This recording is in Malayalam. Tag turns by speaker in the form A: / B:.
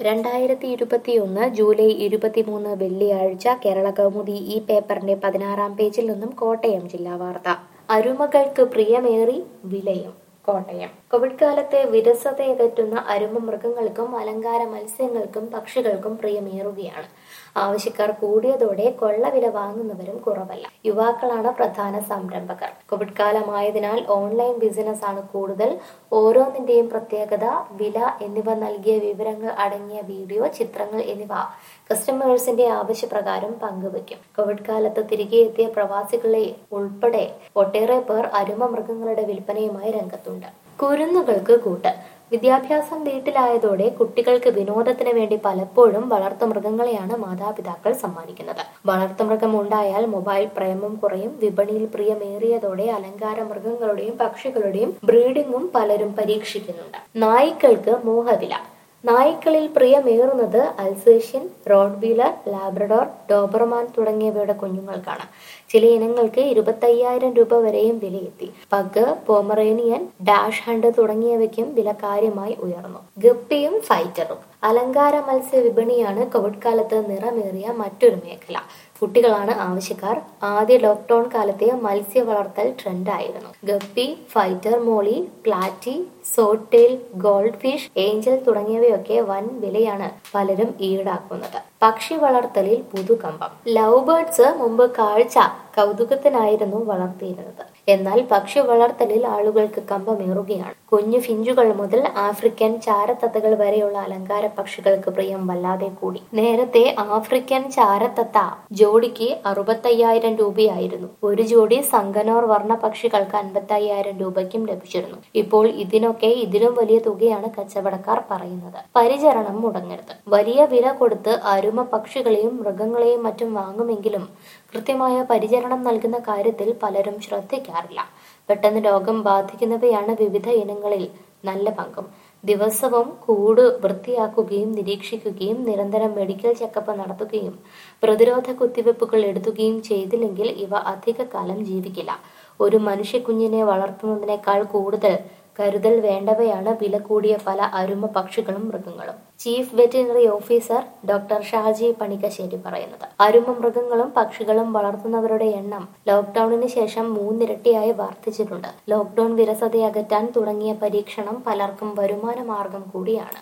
A: രണ്ടായിരത്തി ഇരുപത്തിയൊന്ന് ജൂലൈ ഇരുപത്തിമൂന്ന് വെള്ളിയാഴ്ച കേരള കൗമുദി ഈ പേപ്പറിന്റെ പതിനാറാം പേജിൽ നിന്നും കോട്ടയം ജില്ലാ വാർത്ത അരുമകൾക്ക് പ്രിയമേറി വിലയും കോട്ടയം കോവിഡ് കാലത്തെ വിരസതയകറ്റുന്ന അരുമ മൃഗങ്ങൾക്കും അലങ്കാര മത്സ്യങ്ങൾക്കും പക്ഷികൾക്കും പ്രിയമേറുകയാണ് ആവശ്യക്കാർ കൂടിയതോടെ കൊള്ളവില വാങ്ങുന്നവരും കുറവല്ല യുവാക്കളാണ് പ്രധാന സംരംഭകർ കോവിഡ് കാലമായതിനാൽ ഓൺലൈൻ ബിസിനസ് ആണ് കൂടുതൽ ഓരോന്നിന്റെയും പ്രത്യേകത വില എന്നിവ നൽകിയ വിവരങ്ങൾ അടങ്ങിയ വീഡിയോ ചിത്രങ്ങൾ എന്നിവ കസ്റ്റമേഴ്സിന്റെ ആവശ്യപ്രകാരം പങ്കുവയ്ക്കും കോവിഡ് കാലത്ത് തിരികെ എത്തിയ പ്രവാസികളെ ഉൾപ്പെടെ ഒട്ടേറെ പേർ അരുമ മൃഗങ്ങളുടെ വിൽപ്പനയുമായി രംഗത്തുണ്ട് കുരുന്നുകൾക്ക് കൂട്ട് വിദ്യാഭ്യാസം വീട്ടിലായതോടെ കുട്ടികൾക്ക് വിനോദത്തിന് വേണ്ടി പലപ്പോഴും വളർത്തുമൃഗങ്ങളെയാണ് മാതാപിതാക്കൾ സമ്മാനിക്കുന്നത് വളർത്തുമൃഗം ഉണ്ടായാൽ മൊബൈൽ പ്രേമം കുറയും വിപണിയിൽ പ്രിയമേറിയതോടെ അലങ്കാര മൃഗങ്ങളുടെയും പക്ഷികളുടെയും ബ്രീഡിംഗും പലരും പരീക്ഷിക്കുന്നുണ്ട് നായ്ക്കൾക്ക് മോഹവില നായ്ക്കളിൽ പ്രിയമേറുന്നത് അൽസേഷ്യൻ റോഡ്വീലർ ലാബ്രഡോർ ഡോബർമാൻ തുടങ്ങിയവയുടെ കുഞ്ഞുങ്ങൾക്കാണ് ചില ഇനങ്ങൾക്ക് ഇരുപത്തയ്യായിരം രൂപ വരെയും വിലയെത്തി പഗ് പോമറേനിയൻ ഡാഷ് ഹണ്ട് തുടങ്ങിയവയ്ക്കും വില കാര്യമായി ഉയർന്നു ഗപ്പിയും ഫൈറ്ററും അലങ്കാര മത്സ്യ വിപണിയാണ് കോവിഡ് കാലത്ത് നിറമേറിയ മറ്റൊരു മേഖല കുട്ടികളാണ് ആവശ്യക്കാർ ആദ്യ ലോക്ക്ഡൌൺ കാലത്തെ മത്സ്യ വളർത്തൽ ട്രെൻഡായിരുന്നു guppy fighter molly platy swordtail gold fish angel തുടങ്ങിയവയൊക്കെ വൻ വിലയാണ് പലരും ഈടാക്കുന്നത് പക്ഷി വളർത്തലിൽ പുതുകമ്പം ലവ് ബേർഡ്സ് മുമ്പ് കാഴ്ച കൗതുകത്തിനായിരുന്നു വളർത്തിയിരുന്നത് എന്നാൽ പക്ഷി വളർത്തലിൽ ആളുകൾക്ക് കമ്പമേറുകയാണ് കുഞ്ഞു ഫിഞ്ചുകൾ മുതൽ ആഫ്രിക്കൻ ചാരത്തത്തകൾ വരെയുള്ള അലങ്കാര പക്ഷികൾക്ക് പ്രിയം വല്ലാതെ കൂടി നേരത്തെ ആഫ്രിക്കൻ ചാരത്തത്ത ജോഡിക്ക് അറുപത്തയ്യായിരം രൂപയായിരുന്നു ഒരു ജോഡി സംഗനോർ വർണ്ണ പക്ഷികൾക്ക് അൻപത്തയ്യായിരം രൂപയ്ക്കും ലഭിച്ചിരുന്നു ഇപ്പോൾ ഇതിനൊക്കെ ഇതിലും വലിയ തുകയാണ് കച്ചവടക്കാർ പറയുന്നത് പരിചരണം മുടങ്ങരുത് വലിയ വില കൊടുത്ത് അരുമ പക്ഷികളെയും മൃഗങ്ങളെയും മറ്റും വാങ്ങുമെങ്കിലും കൃത്യമായ പരിചരണം നൽകുന്ന കാര്യത്തിൽ പലരും ശ്രദ്ധിക്കാറില്ല പെട്ടെന്ന് രോഗം ബാധിക്കുന്നവയാണ് വിവിധ ഇനങ്ങളിൽ നല്ല പങ്കും ദിവസവും കൂട് വൃത്തിയാക്കുകയും നിരീക്ഷിക്കുകയും നിരന്തരം മെഡിക്കൽ ചെക്കപ്പ് നടത്തുകയും പ്രതിരോധ കുത്തിവെപ്പുകൾ എടുത്തുകയും ചെയ്തില്ലെങ്കിൽ ഇവ അധികകാലം ജീവിക്കില്ല ഒരു മനുഷ്യക്കുഞ്ഞിനെ വളർത്തുന്നതിനേക്കാൾ കൂടുതൽ കരുതൽ വേണ്ടവയാണ് വില കൂടിയ പല അരുമ പക്ഷികളും മൃഗങ്ങളും chief veterinary officer doctor Shaji Panickassery പറയുന്നത് അരുമ മൃഗങ്ങളും പക്ഷികളും വളർത്തുന്നവരുടെ എണ്ണം ലോക്ക്ഡൌണിന് ശേഷം മൂന്നിരട്ടിയായി വർദ്ധിച്ചിട്ടുണ്ട് ലോക്ക്ഡൌൺ വിരസതയകറ്റാൻ തുടങ്ങിയ പരീക്ഷണം പലർക്കും വരുമാന മാർഗം കൂടിയാണ്